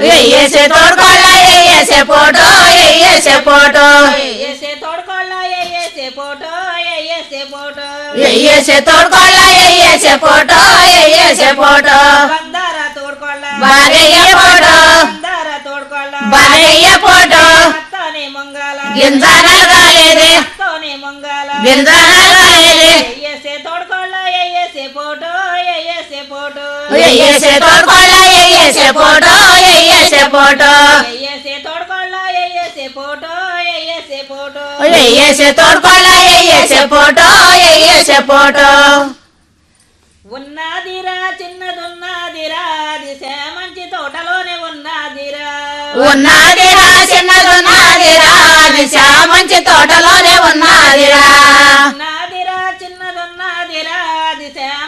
ఎయ్యేసే తోడుకోళ్ళ ఎయ్యేసే ఫోటో ఎయ్యేసే ఫోటో ఎయ్యేసే తోడుకోళ్ళ ఎయ్యేసే ఫోటో ఎయ్యేసే ఫోటో ఎయ్యేసే తోడుకోళ్ళ ఎయ్యేసే ఫోటో ఎయ్యేసే ఫోటో బందార తోడుకోళ్ళ బాగయ్య ఫోటో బందార తోడుకోళ్ళ బాగయ్య ఫోటో అత్తోనే మంగాల గింజానలు కాలేదే అత్తోనే మంగాల గింజానలు కాలేదే ఎయ్యేసే తోడుకోళ్ళ ఎయ్యేసే ఫోటో ఎయ్యేసే ఫోటో ఎయ్యేసే తోడుకోళ్ళ ఎయ్యేసే ఫోటో ఎయ్యేసే ఫోటో ఎయ్యేసే తోడుకోళ్ళ ఎయ్యేసే ఫోటో ఎయ్యేసే ఫోటో ఎయ్యేసే తోడుకోళ్ళ ఎయ్యేసే ఫోటో ఎయ్యేసే ఫోటో ఉన్నదిరా చిన్నదున్నదిరా దిశ మంచి తోటలోనే ఉన్నదిరా ఉన్నదిరా చిన్నదున్నదిరా దిశ మంచి తోటలోనే ఉన్నదిరా ఉన్నదిరా చిన్నదున్నదిరా దిశ